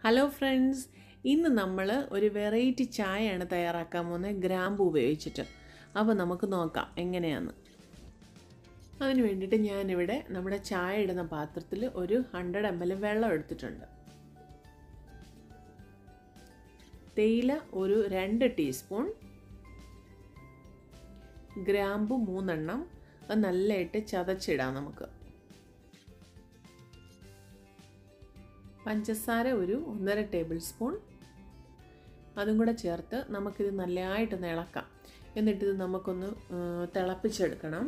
hello friends ഇന്ന് നമ്മൾ ഒരു വെറൈറ്റി ചായയാണ് തയ്യാറാക്കാൻ പോകുന്നത് ഗ്രാമ്പു ഉപയോഗിച്ചിട്ട് അപ്പോൾ നമുക്ക് നോക്കാം എങ്ങനെയാന്ന് അതിന് വേണ്ടിയിട്ട് ഞാനിവിടെ നമ്മുടെ ചായ ഇടുന്ന പാത്രത്തിൽ ഒരു ഹൺഡ്രഡ് എം എൽ വെള്ളം എടുത്തിട്ടുണ്ട് തേയില ഒരു രണ്ട് ടീസ്പൂൺ ഗ്രാമ്പു മൂന്നെണ്ണം അത് നല്ലതായിട്ട് ചതച്ചിടാം നമുക്ക് പഞ്ചസാര ഒരു ഒന്നര ടേബിൾ സ്പൂൺ അതും കൂടെ ചേർത്ത് നമുക്കിത് നല്ലതായിട്ടൊന്ന് ഇളക്കാം എന്നിട്ടിത് നമുക്കൊന്ന് തിളപ്പിച്ചെടുക്കണം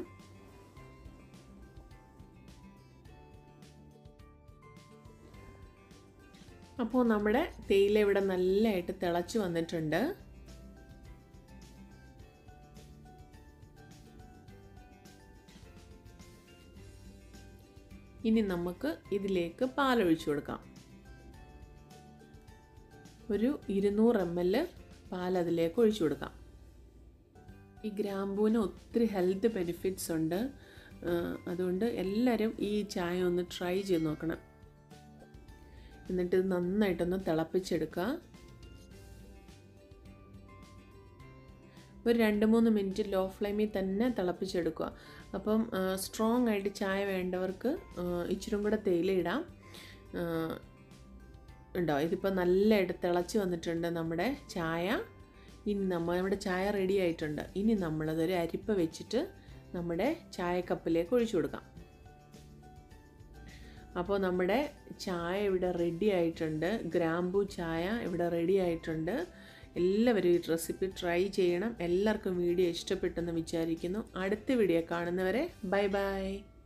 അപ്പോൾ നമ്മുടെ തേയില ഇവിടെ നല്ലതായിട്ട് തിളച്ച് വന്നിട്ടുണ്ട് ഇനി നമുക്ക് ഇതിലേക്ക് പാലൊഴിച്ചു കൊടുക്കാം ഒരു ഇരുന്നൂറ് എം എൽ പാൽ അതിലേക്ക് ഒഴിച്ചു കൊടുക്കാം ഈ ഗ്രാമ്പൂവിന് ഒത്തിരി ഹെൽത്ത് ബെനിഫിറ്റ്സ് ഉണ്ട് അതുകൊണ്ട് എല്ലാവരും ഈ ചായ ഒന്ന് ട്രൈ ചെയ്ത് നോക്കണം എന്നിട്ട് ഇത് നന്നായിട്ടൊന്ന് തിളപ്പിച്ചെടുക്കുക ഒരു രണ്ട് മൂന്ന് മിനിറ്റ് ലോ ഫ്ലെയിമിൽ തന്നെ തിളപ്പിച്ചെടുക്കുക അപ്പം സ്ട്രോങ് ആയിട്ട് ചായ വേണ്ടവർക്ക് ഇച്ചിരും കൂടെ തേയില ഇടാം ഉണ്ടോ ഇതിപ്പോൾ നല്ലതായിട്ട് തിളച്ച് വന്നിട്ടുണ്ട് നമ്മുടെ ചായ ഇനി നമ്മൾ നമ്മുടെ ചായ റെഡി ആയിട്ടുണ്ട് ഇനി നമ്മളതൊരു അരിപ്പ വെച്ചിട്ട് നമ്മുടെ ചായക്കപ്പിലേക്ക് ഒഴിച്ചു കൊടുക്കാം അപ്പോൾ നമ്മുടെ ചായ ഇവിടെ റെഡി ആയിട്ടുണ്ട് ഗ്രാമ്പു ചായ ഇവിടെ റെഡി ആയിട്ടുണ്ട് എല്ലാവരും ഈ റെസിപ്പി ട്രൈ ചെയ്യണം എല്ലാവർക്കും വീഡിയോ ഇഷ്ടപ്പെട്ടെന്ന് വിചാരിക്കുന്നു അടുത്ത വീഡിയോ കാണുന്നവരെ ബൈ ബൈ